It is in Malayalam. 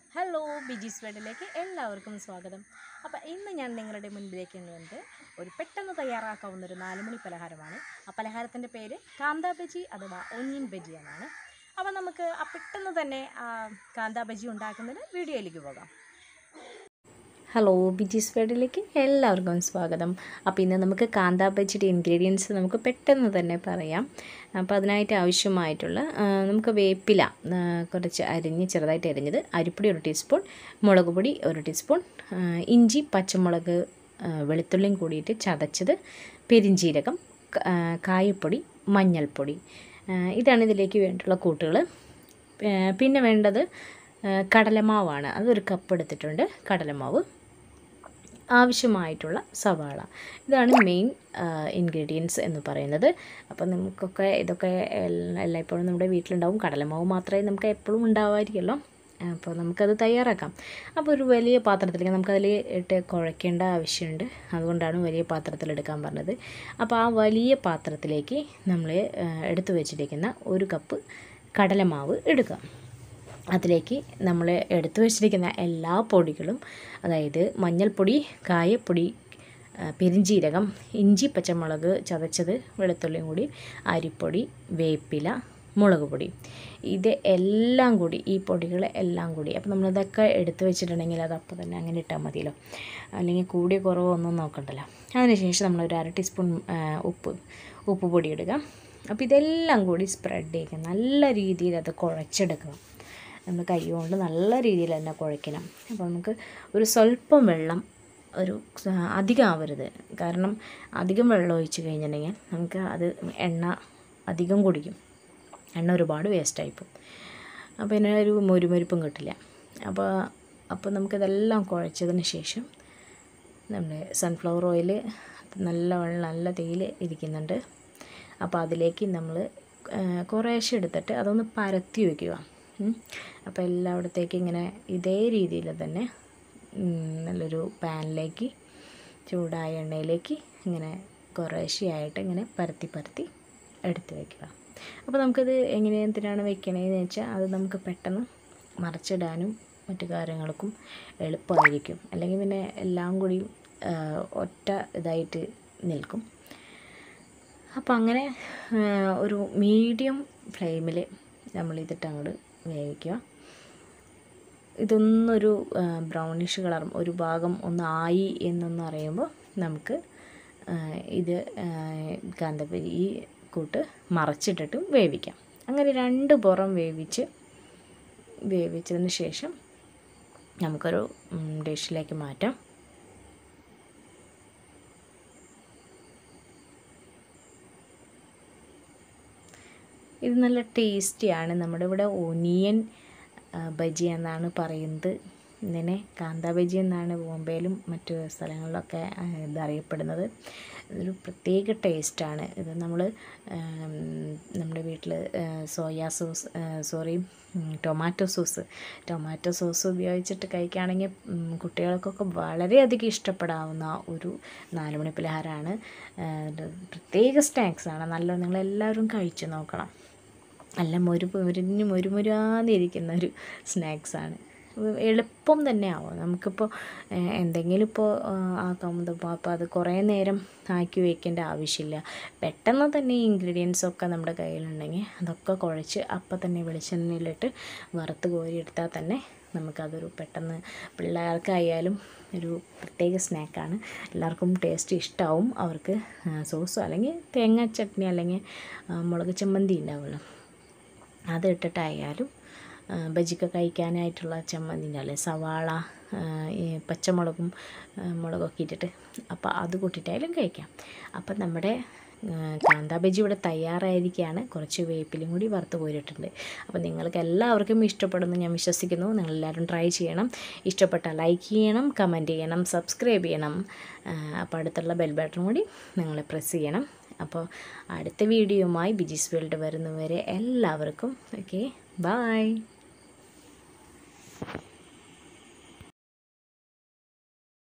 ഹലോ ബിജീസ് വേഡിലേക്ക് എല്ലാവർക്കും സ്വാഗതം അപ്പോൾ ഇന്ന് ഞാൻ നിങ്ങളുടെ മുൻപിലേക്ക് വന്നത് ഒരു പെട്ടെന്ന് തയ്യാറാക്കാവുന്ന ഒരു നാലുമണി പലഹാരമാണ് ആ പലഹാരത്തിൻ്റെ പേര് കാന്താ ബജി അഥവാ ഒന്നിയൻ ബജി എന്നാണ് അപ്പോൾ നമുക്ക് ആ പെട്ടെന്ന് തന്നെ ആ കാന്താ ബജി ഉണ്ടാക്കുന്നതിന് വീഡിയോയിലേക്ക് പോകാം ഹലോ ബിജീസ് വേഡിലേക്ക് എല്ലാവർക്കും സ്വാഗതം അപ്പോൾ ഇന്ന് നമുക്ക് കാന്താ ബജിയുടെ ഇൻഗ്രീഡിയൻസ് നമുക്ക് പെട്ടെന്ന് തന്നെ പറയാം അപ്പോൾ അതിനായിട്ട് ആവശ്യമായിട്ടുള്ള ആ, നമുക്ക് വേപ്പില ആ, കുറച്ച് അരിഞ്ഞ് ചെറുതായിട്ട് അരിഞ്ഞത് അരിപ്പൊടി ഒരു ടീസ്പൂൺ മുളക് പൊടി ഒരു ടീസ്പൂൺ ആ, ഇഞ്ചി പച്ചമുളക് ആ, വെളുത്തുള്ളിയും കൂടിയിട്ട് ചതച്ചത് പെരിഞ്ജീരകം ക- ആ, കായപ്പൊടി മഞ്ഞൾപ്പൊടി ആ, ഇതാണ് ഇതിലേക്ക് വേണ്ടിയുള്ള കൂട്ടുകൾ പിന്നെ വേണ്ടത് ആ, കടലമാവാണ് അതൊരു കപ്പ് എടുത്തിട്ടുണ്ട് കടലമാവ് ആവശ്യമായിട്ടുള്ള സവാള ഇതാണ് മെയിൻ ഇൻഗ്രീഡിയൻസ് എന്ന് പറയുന്നത് അപ്പോൾ നമുക്കൊക്കെ ഇതൊക്കെ എല്ലാ- എല്ലായ്പ്പോഴും നമ്മുടെ വീട്ടിലുണ്ടാവും കടലമാവ് മാത്രമേ നമുക്ക് എപ്പോഴും ഉണ്ടാവായിരിക്കുമല്ലോ അപ്പോൾ നമുക്കത് തയ്യാറാക്കാം അപ്പോൾ ഒരു വലിയ പാത്രത്തിലേക്ക് നമുക്കതിൽ ഇട്ട് കുഴയ്ക്കേണ്ട ആവശ്യമുണ്ട് അതുകൊണ്ടാണ് വലിയ പാത്രത്തിൽ എടുക്കാൻ പറഞ്ഞത് അപ്പോൾ ആ വലിയ പാത്രത്തിലേക്ക് നമ്മൾ എടുത്തു വെച്ചിരിക്കുന്ന ഒരു കപ്പ് കടലമാവ് എടുക്കുക അതിലേക്ക് നമ്മൾ എടുത്തു വെച്ചിരിക്കുന്ന എല്ലാ പൊടികളും അതായത് മഞ്ഞൾപ്പൊടി കായപ്പൊടി ആ, പെരിഞ്ജീരകം ഇഞ്ചി പച്ചമുളക് ചതച്ചത് വെളുത്തുള്ളിയും കൂടി അരിപ്പൊടി വേപ്പില മുളക് പൊടി ഇത് എല്ലാം കൂടി ഈ പൊടികൾ എല്ലാം കൂടി അപ്പോൾ നമ്മളിതൊക്കെ എടുത്തു വെച്ചിട്ടുണ്ടെങ്കിൽ അത് അപ്പോൾ തന്നെ അങ്ങനെ ഇട്ടാൽ മതിയല്ലോ അല്ലെങ്കിൽ കൂടിയ കുറവോ ഒന്നും നോക്കണ്ടല്ലോ അതിനുശേഷം നമ്മൾ ഒരു അര ടീസ്പൂൺ ആ, ഉപ്പ് ഉപ്പ് പൊടി ഇടുക അപ്പോൾ ഇതെല്ലാം കൂടി സ്പ്രെഡ് ചെയ്യുക നല്ല രീതിയിൽ അത് കുഴച്ചെടുക്കുക നമ്മൾ കൈ കൊണ്ട് നല്ല രീതിയിൽ തന്നെ കുഴയ്ക്കണം അപ്പോൾ നമുക്ക് ഒരു സ്വല്പം വെള്ളം ഒരു സ- അധികം ആവരുത് കാരണം അധികം വെള്ളം ഒഴിച്ച് കഴിഞ്ഞിട്ടുണ്ടെങ്കിൽ നമുക്ക് അത് എണ്ണ അധികം കുടിക്കും എണ്ണ ഒരുപാട് വേസ്റ്റായിപ്പോവും അപ്പോൾ ഇതിന് ഒരു മൊരുമൊരുപ്പും കിട്ടില്ല അപ്പോൾ അപ്പോൾ നമുക്കിതെല്ലാം കുഴച്ചതിന് ശേഷം നമ്മുടെ സൺഫ്ലവർ ഓയിൽ നല്ല വെള്ളം നല്ല തേയില ഇരിക്കുന്നുണ്ട് അപ്പോൾ അതിലേക്ക് നമ്മൾ കുറേശ്ശെ എടുത്തിട്ട് അതൊന്ന് പരത്തി വയ്ക്കുക ഉം. അപ്പോൾ എല്ലായിടത്തേക്കും ഇങ്ങനെ ഇതേ രീതിയിൽ തന്നെ ഉം, നല്ലൊരു പാനിലേക്ക് ചൂടായ എണ്ണയിലേക്ക് ഇങ്ങനെ കുറേശ്ശെയായിട്ട് ഇങ്ങനെ പരത്തി പരത്തി എടുത്ത് വയ്ക്കുക അപ്പോൾ നമുക്കത് എങ്ങനെ എന്തിനാണ് വെക്കണതെന്ന് വെച്ചാൽ അത് നമുക്ക് പെട്ടെന്ന് മറിച്ചിടാനും മറ്റു കാര്യങ്ങൾക്കും എളുപ്പമായിരിക്കും അല്ലെങ്കിൽ പിന്നെ എല്ലാം കൂടി ആ, ഒറ്റ ഇതായിട്ട് നിൽക്കും അപ്പോൾ അങ്ങനെ ആ, ഒരു മീഡിയം ഫ്ലെയിമിൽ നമ്മൾ ഇതിട്ട് അങ്ങോട്ട് വേവിക്കുക ഇതൊന്നൊരു ബ്രൗണിഷ് കളർ ഒരു ഭാഗം ഒന്ന് ആയി എന്നൊന്ന് അറിയുമ്പോൾ നമുക്ക് ആ, ഇത് കാന്തപ്പരി ഈ കൂട്ട് മറച്ചിട്ടിട്ടും വേവിക്കാം അങ്ങനെ രണ്ട് പുറം വേവിച്ച് വേവിച്ചതിന് ശേഷം നമുക്കൊരു ഉം, ഡിഷിലേക്ക് മാറ്റാം ഇത് നല്ല ടേസ്റ്റിയാണ് നമ്മുടെ ഇവിടെ ഒനിയൻ ആ, ബജി എന്നാണ് പറയുന്നത് ഇതിനെ കാന്താ ബജി എന്നാണ് ബോംബെയിലും മറ്റു സ്ഥലങ്ങളിലൊക്കെ ആ, ഇത് അറിയപ്പെടുന്നത് ഇതൊരു പ്രത്യേക ടേസ്റ്റാണ് ഇത് നമ്മൾ നമ്മുടെ വീട്ടിൽ soya sauce sorry tomato sauce tomato sauce ഉപയോഗിച്ചിട്ട് കഴിക്കുകയാണെങ്കിൽ ഉം, കുട്ടികൾക്കൊക്കെ വളരെയധികം ഇഷ്ടപ്പെടാവുന്ന ഒരു നാലുമണി പലഹാരമാണ് ആ, ഇത് പ്രത്യേക സ്നാക്സാണ് നല്ല നിങ്ങളെല്ലാവരും കഴിച്ചു നോക്കണം നല്ല മൊരു മുരിഞ്ഞ് മുരുമുരാന്നിരിക്കുന്ന ഒരു സ്നാക്സാണ് എളുപ്പം തന്നെ ആവും നമുക്കിപ്പോൾ ഏഹ്, എന്തെങ്കിലും ഇപ്പോൾ ആക്കുമ്പോൾ അപ്പോൾ അത് കുറേ നേരം ആക്കി വയ്ക്കേണ്ട ആവശ്യമില്ല പെട്ടെന്ന് തന്നെ ഈ ഇൻഗ്രീഡിയൻസ് ഒക്കെ നമ്മുടെ കയ്യിലുണ്ടെങ്കിൽ അതൊക്കെ കുഴച്ച് അപ്പം തന്നെ വെളിച്ചെണ്ണയിലിട്ട് വറുത്ത് കോരിയെടുത്താൽ തന്നെ നമുക്കതൊരു പെട്ടെന്ന് പിള്ളേർക്കായാലും ഒരു പ്രത്യേക സ്നാക്കാണ് എല്ലാവർക്കും ടേസ്റ്റ് ഇഷ്ടമാവും അവർക്ക് സോസോ അല്ലെങ്കിൽ തേങ്ങ ചട്നി അല്ലെങ്കിൽ ആ, മുളക് ചമ്മന്തി ഉണ്ടാവുമല്ലോ അത് ഇട്ടിട്ടായാലും ആ, ബജിക്ക് കഴിക്കാനായിട്ടുള്ള ചമ്മന്തി ഉണ്ടാവില്ലേ സവാള ആ, ഈ പച്ചമുളകും ആ, മുളകൊക്കെ ഇട്ടിട്ട് അപ്പോൾ അത് കൂട്ടിയിട്ടായാലും കഴിക്കാം അപ്പം നമ്മുടെ ആ, കാന്താ ബജി ഇവിടെ തയ്യാറായിരിക്കുകയാണ് കുറച്ച് വേപ്പിലും കൂടി വറുത്ത് കോരിയിട്ടുണ്ട് അപ്പോൾ നിങ്ങൾക്ക് എല്ലാവർക്കും ഇഷ്ടപ്പെടുന്നു ഞാൻ വിശ്വസിക്കുന്നു നിങ്ങളെല്ലാവരും ട്രൈ ചെയ്യണം ഇഷ്ടപ്പെട്ടാൽ ലൈക്ക് ചെയ്യണം കമൻറ്റ് ചെയ്യണം സബ്സ്ക്രൈബ് ചെയ്യണം ആ, അപ്പോൾ അടുത്തുള്ള ബെൽ ബട്ടൺ കൂടി നിങ്ങൾ പ്രസ് ചെയ്യണം അപ്പോൾ അടുത്ത വീഡിയോയുമായി ബിജിസ് വേൾഡ് വരുന്നവരെ എല്ലാവർക്കും ഓക്കെ ബായ്